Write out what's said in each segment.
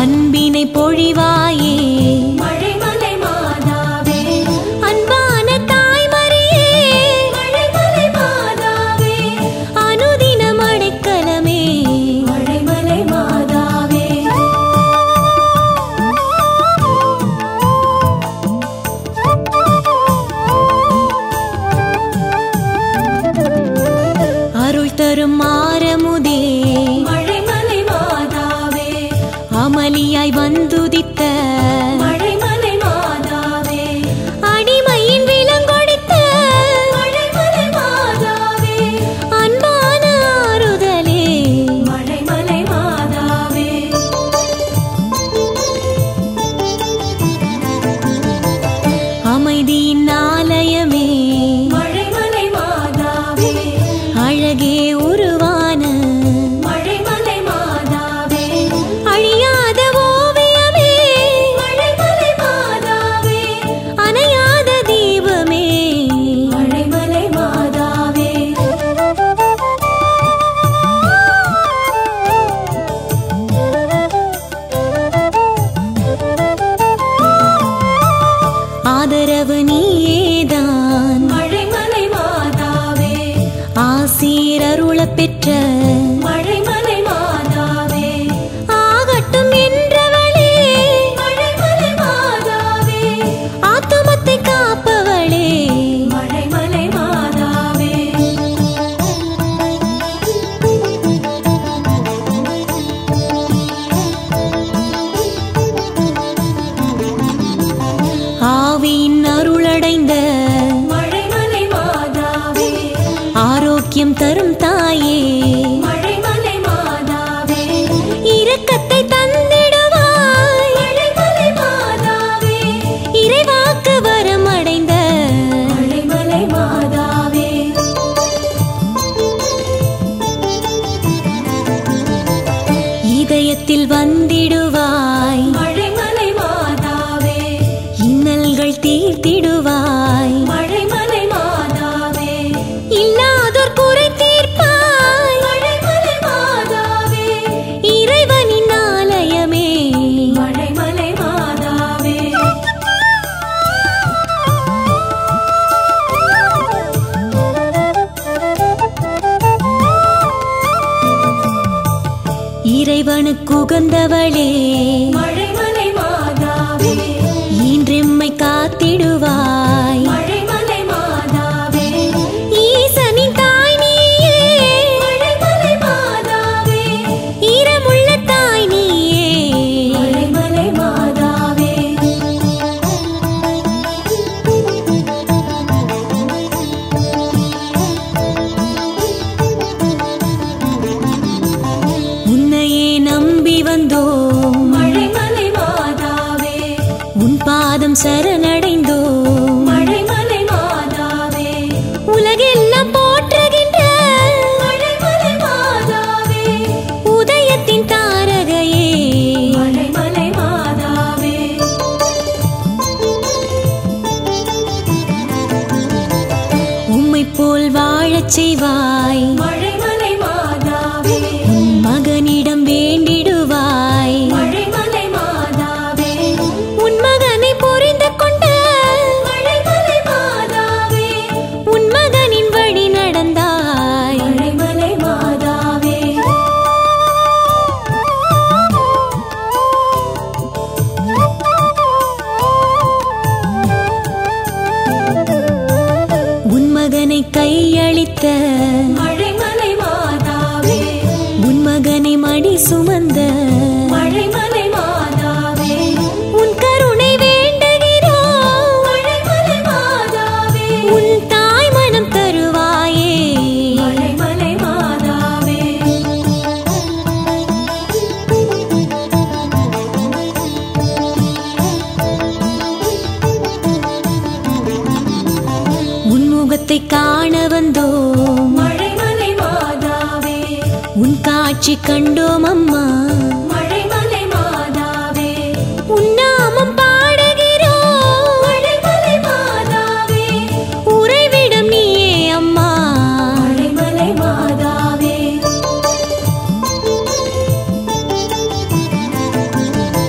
அன்பினை பொழிவாயே மழைமலை மாதாவே அன்பான தாய்மரியே மழைமலை மாதாவே அனுதினம் அடைக்கலமே மழைமலை மாதாவே அருள் தரும் மாறமுதே மழைமலை மாதாவே அமளியாய் வந்துதித்த மழைமலை மாதாவே அடிமையின் விலங்கொடித்த மழைமலை மாதாவே அன்பான ஆறுதலே மழைமலை மாதாவே அமைதியின் ஆலயமே மழைமலை மாதாவே அழகே உருவான மழைமலை மாதாவே அழியாத ஓவியமே மழைமலை மாதாவே அணையாத தீபமே மழைமலை மாதாவே ஆதரவு நீயேதான் மழைமலை மாதாவே ஆசீர் அருளப் பெற்ற மழைமலை மாதாவே ஆகட்டும் என்றவளே மழைமலை மாதாவே ஆத்துமத்தை காப்பவளே மழைமலை மாதாவே ஆவியின் அருளடைந்த மழைமலை மாதாவே ஆரோக்கியம் தரும் தாயே மழைமலை மாதாவே இரக்கத்தை தந்திடுவாய் மழைமலை மாதாவே இறைவாக்கு வரம் அடைந்த மழைமலை மாதாவே இதயத்தில் வந்திடுவாய் மழைமலை மாதாவே இன்னல்கள் தீர்த்திடுவாய் மழைமலை மாதாவே இல்லாதோர் குறை தீர்ப்பாய் மழைமலை மாதாவே இறைவனின் ஆலயமே மழைமலை மாதாவே இறைவனுக்கு உகந்தவளே மழைமலை மாதாவே ஈன்றெம்மை காத்திடுவாய் மழைமலை மாதாவே ஈசனின் தாய் நீயே மழைமலை மாதாவே ஈரமுள்ள தாய் நீயே மழைமலை மாதாவே உன்னையே நம்பி வந்தோம் மழைமலை மாதாவே உன் பாதம் சரணடைந்தோம் மழைமலை மாதாவே உலகெல்லாம் போற்றுகின்ற மழைமலை மாதாவே உதயத்தின் தாரகையே மழைமலை மாதாவே உம்மை போல் வாழச் செய்வாய் மழைமலை மாதாவே உன் மகனிடம் வேண்டிடுவாய் மழைமலை மாதாவே உன் மகனை புரிந்து கொண்ட மழைமலை மாதாவே உன் மகனின் வழி நடந்தாய் மழைமலை மாதாவே உன் மகனை கையளித்த மழைமலை மாதாவே உன் மகனை மடி சுமந்த மழைமலை மாதாவே உன் கருணை வேண்டுகிறோம் மழைமலை மாதாவே உன் தாய் மனம் தருவாயே மழைமலை மாதாவே உன் முகத்தை காண வந்தோம் மழைமலை மாதாவே உன் காட்சி கண்டோம் அம்மா மழைமலை மாதாவே உன் நாமம் பாடுகிறோம் மழைமலை மாதாவே உறைவிடம் நீயே அம்மா மழைமலை மாதாவே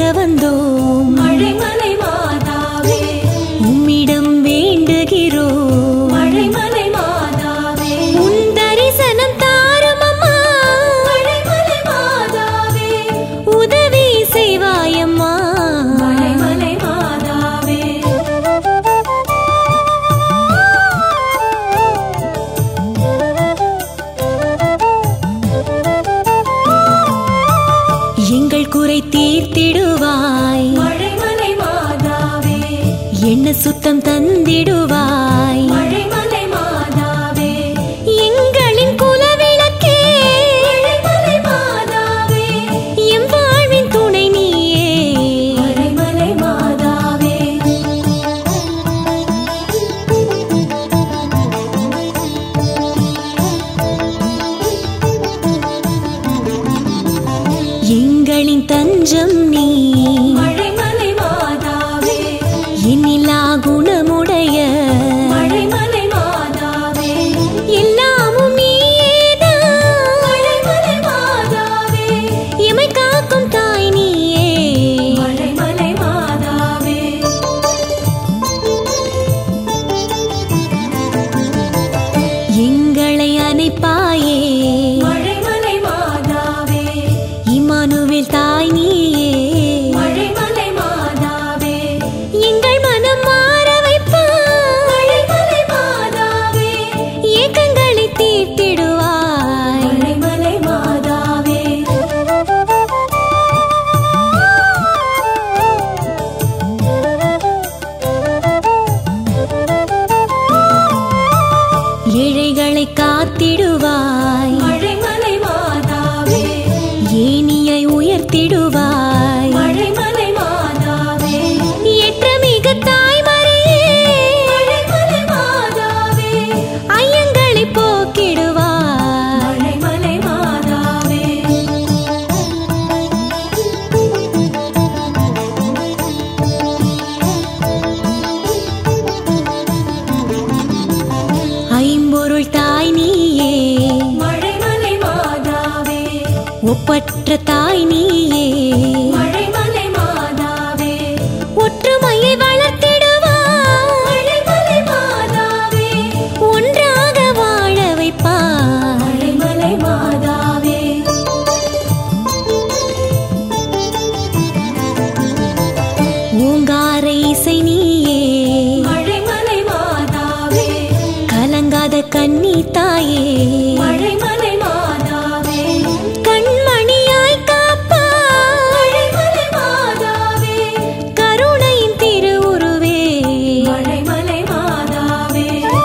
வந்தோம் மழைமலை மாதாவே உம்மிடம் வேண்டுகிறோம் மழைமலை மாதாவே உன் தரிசனம் தாரும் அம்மா மழைமலை மாதாவே உதவி செய்வாயம்மா மழைமலை மாதாவே எங்கள் குறை தீர்த்திடுவாய் மழைமலை மாதாவே என்ன சுத்தம் தந்திடுவாய் மழைமலை மாதாவே எங்களின் குலவிளக்கே மழைமலை மாதாவே எம் வாழ்வின் துணை நீயே மழைமலை மாதாவே எங்களின் தஞ்சம் நீ மழைமலை மாதாவே எண்ணிலா குணமுடைய மழைமலை மாதாவே எல்லாமும் நீயேதான் மழைமலை மாதாவே எமை காக்கும் தாய் நீயே மழைமலை மாதாவே எங்களை அணைப்பாயே மழைமலை மாதாவே இமானுவேல் தாய் நீயே மழைமலை மாதாவே எங்கள் மனம் மாற வைப்பாய் மழைமலை மாதாவே ஏக்கங்களை தீர்த்திடுவாய் மழைமலை மாதாவே ஏழைகளை காத்திடுவாய் மழைமலை மாதாவே ஏனியை உயர்த்திடுவாய் மழைமலை மாதாவே ஏற்ற மிக தாய்மறையே மழைமலை மாதாவே ஐயங்களை போக்கிடுவாய் மழைமலை மாதாவே ஐம்பொருள் தாய் நீயே மழைமலை மாதாவே ஒப்பற்ற தாய் நீயே மழைமலை மாதாவே ஒற்றுமையை வளர்த்திடுவாய் மழைமலை மாதாவே ஒன்றாக வாழ வைப்பாய் மழைமலை மாதாவே ஓங்கார இசை நீயே மழைமலை மாதாவே கலங்காத கன்னி தாயே மழைமலை மாதாவே கண்மணியாய் காப்பாய் மழைமலை மாதாவே கருணையின் திருவுருவே மழைமலை மாதாவே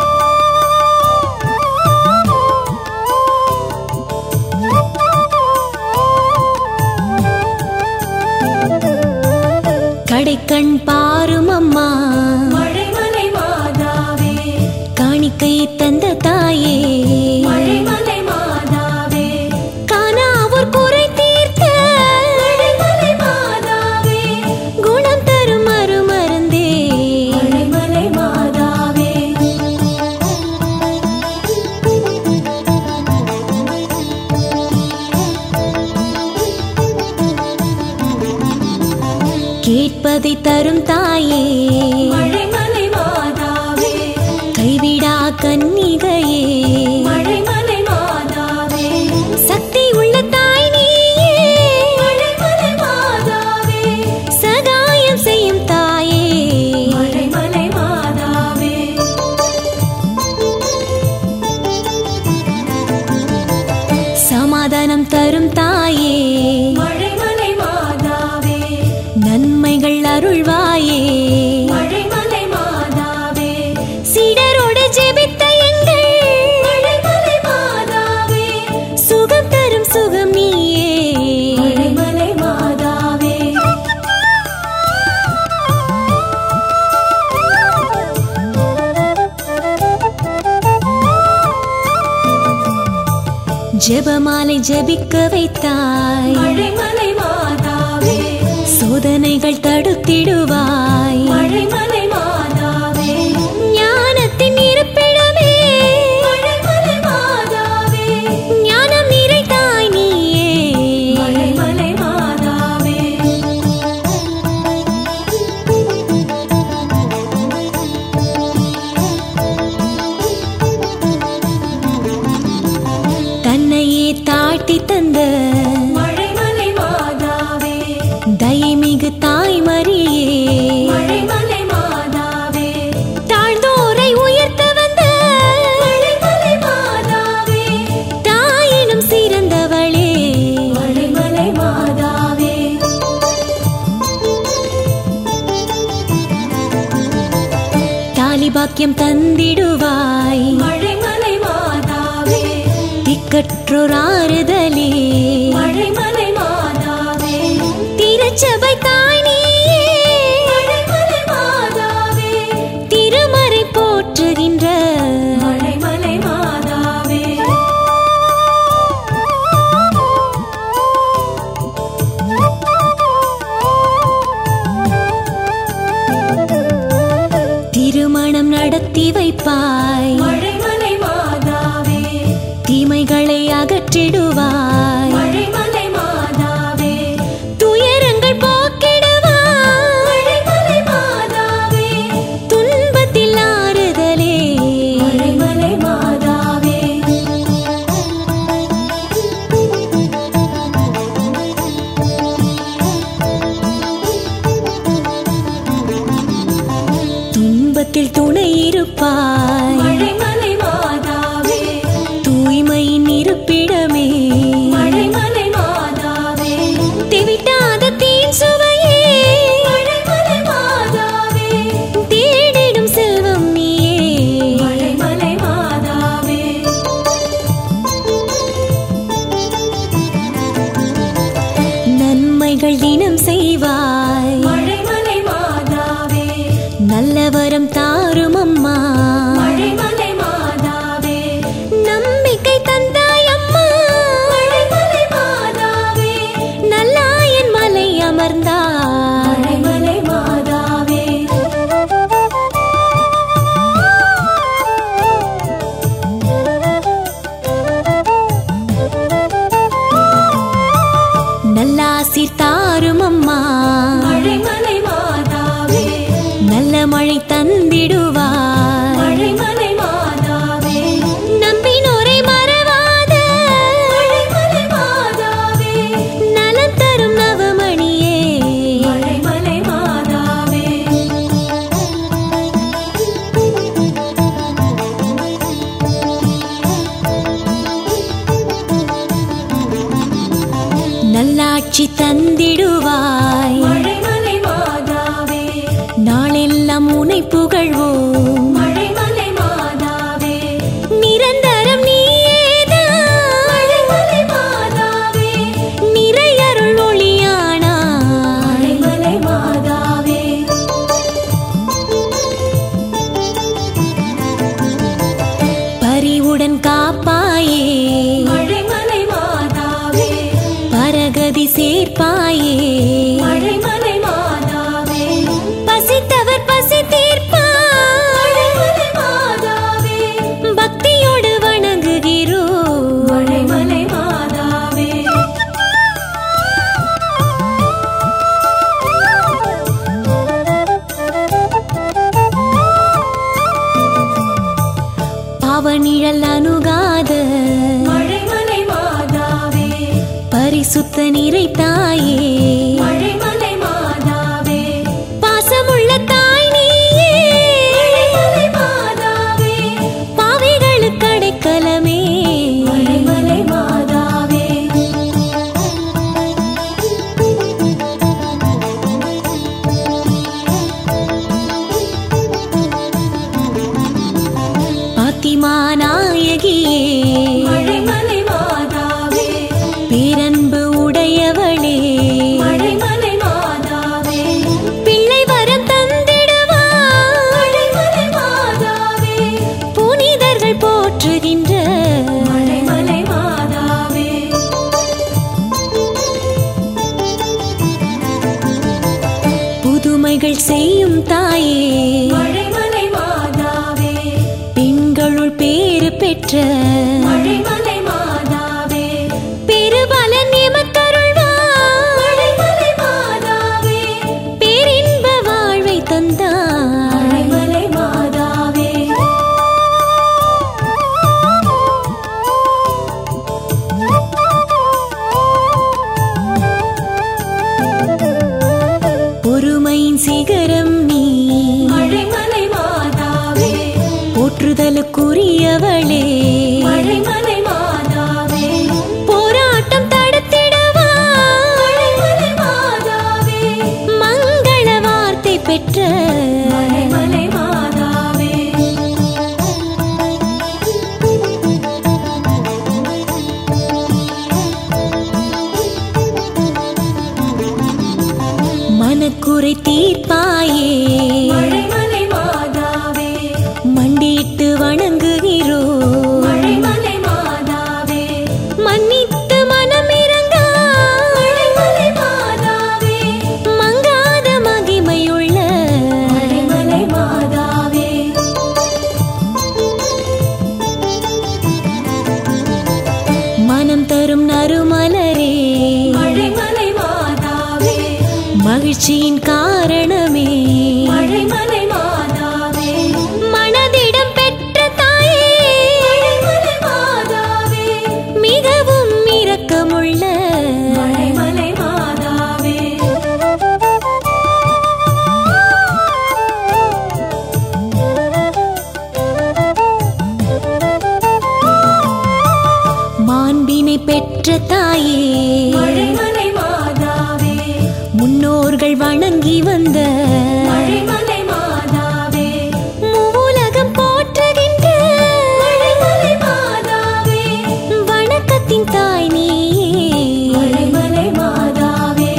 கடைக்கண் பாரும் அம்மா மழைமலை மாதாவே காணிக்கை தந்த தாயே மழைமலை மாதாவே காணாவூர் குறை தீர்த்த மழைமலை மாதாவே குணம் தரும் அருமருந்தே மழைமலை மாதாவே கேட்பதை தரும் தாயே மழைமலை மாதாவே கைவிடா கன்னிகையே மழைமலை மாதாவே சக்தி உள்ள தாய் நீயே மழைமலை மாதாவே சகாயம் செய்யும் தாயே மழைமலை மாதாவே சமாதானம் தரும் தாயே மழைமலை மாதாவே நன்மைகள் அருள்வாயே மழைமலை மாதாவே சிடரோடு ஜெபித்த எங்கள் மழைமலை மாதாவே சுகம் தரும் சுகம் நீயே மழைமலை மாதாவே ஜெபமாலை ஜெபிக்க வைத்தாய் மழைமலை மாதாவே சோதனைகள் தடுத்திடுவாய் மழைமலை மாதாவே ஞானத்தின் இருப்பிடமே மழைமலை மாதாவே ஞானம் நிறை தாய் நீயே மழைமலை மாதாவே பாக்கியம் தந்திடுவாய் மழைமலை மாதாவே திக்கற்றோர் ஆறுதலே மழைமலை மாதாவே திருச்சபை தாய் நீயே மழைமலை மாதாவே திருமறை போற்றுகின்ற மழைமலை மாதாவே திருமணம் நடத்தி வைப்பாய் மழைமலை மாதாவே தீமைகளை அகற்றிடுவாய் மழைமலை மாதாவே துயரங்கள் போக்கிடுவாய் மழைமலை மாதாவே துன்பத்தில் ஆறுதலே மழைமலை மாதாவே துன்பத்தில் துணை இருப்பாய் மழைமலை மாதாவே தூய்மையின் இருப்பிடமே மழைமலை மாதாவே தெவிட்டாத தீன் சுவையே மழைமலை மாதாவே தேடிடும் செல்வம் நீயே மழைமலை மாதாவே நன்மைகள் தினம் செய்வாய் மழைமலை மாதாவே நல்லவரம் தாரும் அம்மா மழைமலை மாதாவே நம்பிக்கை தந்தாய் அம்மா மழைமலை மாதாவே நல்லாயன் மலை அமர்ந்தாய் மழைமலை மாதாவே நல்லாசிர் தாரும் அம்மா மழைமலை மாதாவே நல்ல மழை தந்திடுவாய் மழைமலை மாதாவே நம்பினோரை மறவாத மழைமலை மாதாவே நலம் தரும் நவமணியே மழைமலை மாதாவே நல்லாட்சி தந்திடுவாய் மழைமலை மாதாவே நாளெல்லாம் உனை புகழ்வோம் மழைமலை மாதாவே நிரந்தரம் நீயேதான் மழைமலை மாதாவே நிறையருள் ஒளியானாய் மழைமலை மாதாவே பரிவுடன் காப்பாயே மழைமலை மாதாவே பரகதி சேர்ப்பாயே மழைமலை மாதாவே பசித்தவர் பசி தீர்ப்பாய் மழைமலை மாதாவே பக்தியோடு வணங்குகிறோம் மழைமலை மாதாவே பாவநிழல் அணுகாத மழைமலை மாதாவே பரிசுத்த நிறைத்தாயே மழைமலை மாதாவே பாசமுள்ள தாய் நீயே மழைமலை மாதாவே பாவிகளுக்கு அடைக்கலமே மழைமலை மாதாவே பாத்திமா நாயகியே மழைமலை மாதாவே பேரன்பு உடையவளே மழைமலை மாதாவே பிள்ளை வரம் தந்திடுவாய் மழைமலை மாதாவே புனிதர்கள் போற்றுகின்ற மழைமலை மாதாவே புதுமைகள் செய்யும் தாயே மழைமலை மாதாவே பெண்களுள் பேறு பெற்ற மழைமலை மாதாவே பெருபலன் எமக்கருள்வாய் மழைமலை மாதாவே பேரின்ப வாழ்வை தந்தாய் மழைமலை மாதாவே பொறுமையின் சிகரம் நீ மழைமலை மாதாவே போற்றுதலுக்குரியவளே மழைமலை மாதாவே போராட்டம் தடுத்திடுவாய் மழைமலை மாதாவே மங்கள வார்த்தை பெற்ற மழைமலை மாதாவே மனக்குறை தீர்ப்பாயே மழைமலை மாதாவே மண்டியிட்டு வணங்குகிறோம் மழைமலை மாதாவே மன்னித்து மனமிறங்கா மழைமலை மாதாவே மங்காத மகிமையுள்ள மழைமலை மாதாவே மனம் தரும் நறுமலரே மழைமலை மாதாவே மகிழ்ச்சியின் காரணமே மழைமலை மாதாவே மனதிடம் பெற்ற தாயே மழைமலை மாதாவே மிகவும் இரக்கமுள்ள மழைமலை மாதாவே மாண்பினை பெற்ற தாயே மழைமலை மாதாவே முன்னோர்கள் வணங்கி வந்த மழைமலை மாதாவே மூலகம் போற்றுகின்ற மழைமலை மாதாவே வணக்கத்தின் தாய் நீயே மழைமலை மாதாவே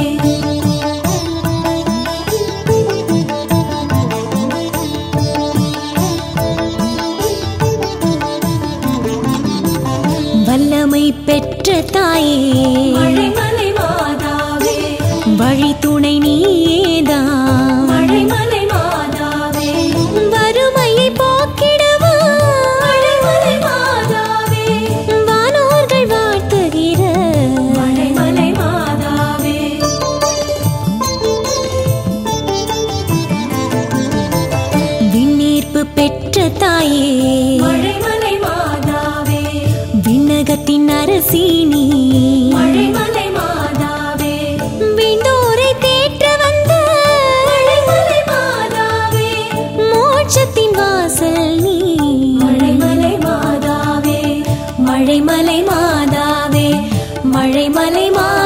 வல்லமை பெற்ற தாயே மழைமலை மாதாவே வழி துணை நீயேதான் மழைமலை மாதாவே வறுமையை போக்கிடவா மழைமலை மாதாவே வானோர்கள் வாழ்த்துகிற மழைமலை மாதாவே விண்ணீர்ப்பு பெற்ற தாயே மழைமலை மாதாவே விண்ணகத்தின் அரசி நீ மழைமலை மாதாவே விண்ணோரை தேற்ற வந்த மழைமலை மாதாவே மோட்சத்தின் வாசல் நீ மழைமலை மாதாவே மழைமலை மாதாவே மழைமலை மா